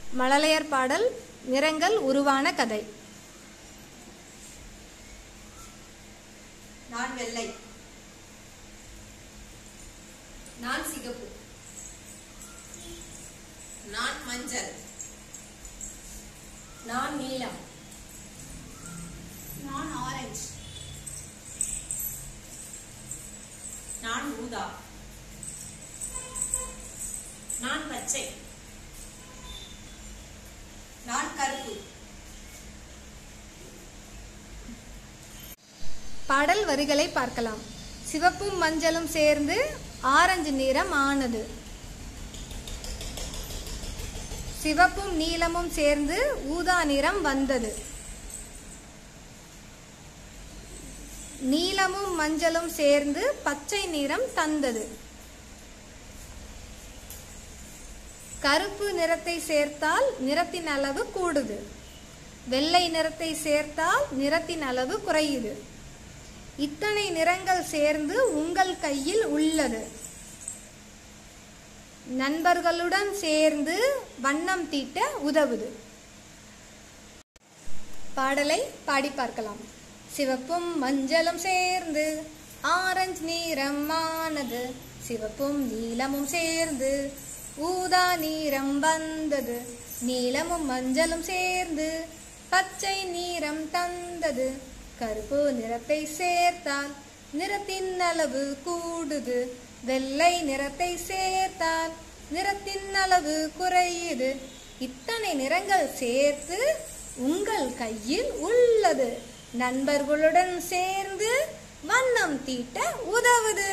மழலையர் பாடல் நிறங்கள் உருவான கதை நான் வெள்ளை நான் சிகப்பு நான் மஞ்சள் நான் நீலம் நான் ஆரஞ்சு நான் ஊதா நான் பச்சை நான் கருப்பு பாடல் வரிகளை பார்க்கலாம் சிவப்பும் மஞ்சளும் சேர்ந்து ஆரஞ்சு நிறம் ஆனது சிவப்பும் நீலமும் சேர்ந்து ஊதா நிறம் வந்தது நீலமும் மஞ்சளும் சேர்ந்து பச்சை நிறம் தந்தது கருப்பு நிறத்தை சேர்த்தால் நிறத்தின் அளவு கூடுது வெள்ளை நிறத்தை சேர்த்தால் நிறத்தின் அளவு குறையுது இத்தனை நிறங்கள் சேர்ந்து உங்கள் கையில் உள்ளது நண்பர்களுடன் சேர்ந்து வண்ணம் தீட்ட உதவுது பாடலை பாடி பார்க்கலாம் சிவப்பும் மஞ்சளும் சேர்ந்து ஆரஞ்சு நிறம் ஆனது சிவப்பும் நீலமும் சேர்ந்து ஊதா நிறம் வந்தது நீலமும் மஞ்சளும் சேர்ந்து பச்சை நிறம் தந்தது கருப்பு நிறத்தை சேர்த்தால் நிறத்தின் அளவு கூடுது வெள்ளை நிறத்தை சேர்த்தால் நிறத்தின் அளவு குறையுது இத்தனை நிறங்கள் சேர்த்து உங்கள் கையில் உள்ளது நண்பர்களுடன் சேர்ந்து வண்ணம் தீட்ட உதவுது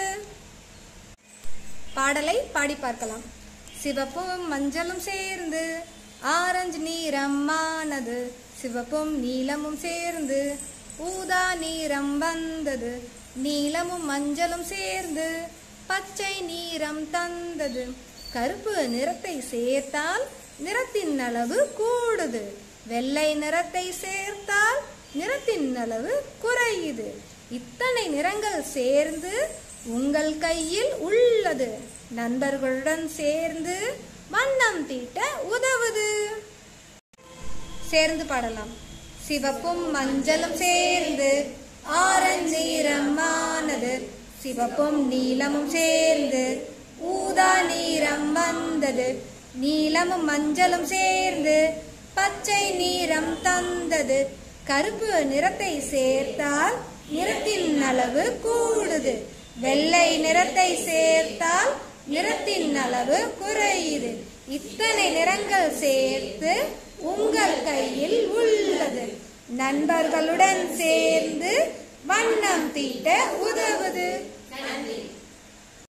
பாடலை பாடி பார்க்கலாம் சிவப்பும் மஞ்சளும் சேர்ந்து ஆரஞ்சு நிறம் ஆனது சிவப்பும் நீலமும் சேர்ந்து ஊதா நிறம் வந்தது நீலமும் மஞ்சளும் சேர்ந்து பச்சை நிறம் தந்தது கருப்பு நிறத்தை சேர்த்தால் நிறத்தின் அளவு கூடுது வெள்ளை நிறத்தை சேர்த்தால் நிறத்தின் அளவு குறையுது இத்தனை நிறங்கள் சேர்ந்து உங்கள் கையில் உள்ளது நண்பர்களுடன் சேர்ந்து வண்ணம் தீட்ட உதவுது சேர்ந்து பாடலாம் சிவப்பும் மஞ்சளும் சேர்ந்து ஆரஞ்சு நிறமானது சிவப்பும் நீலமும் சேர்ந்து ஊதா நிறம் வந்தது நீலமும் மஞ்சளும் சேர்ந்து பச்சை நிறம் தந்தது கருப்பு நிறத்தை சேர்த்தால் நிறத்தின் அளவு கூடுது வெள்ளை நிறத்தை சேர்த்தால் நிறத்தின் அளவு குறையுது இத்தனை நிறங்கள் சேர்த்து உங்கள் கையில் உள்ளது நண்பர்களுடன் சேர்ந்து வண்ணம் தீட்ட உதவுது நன்றி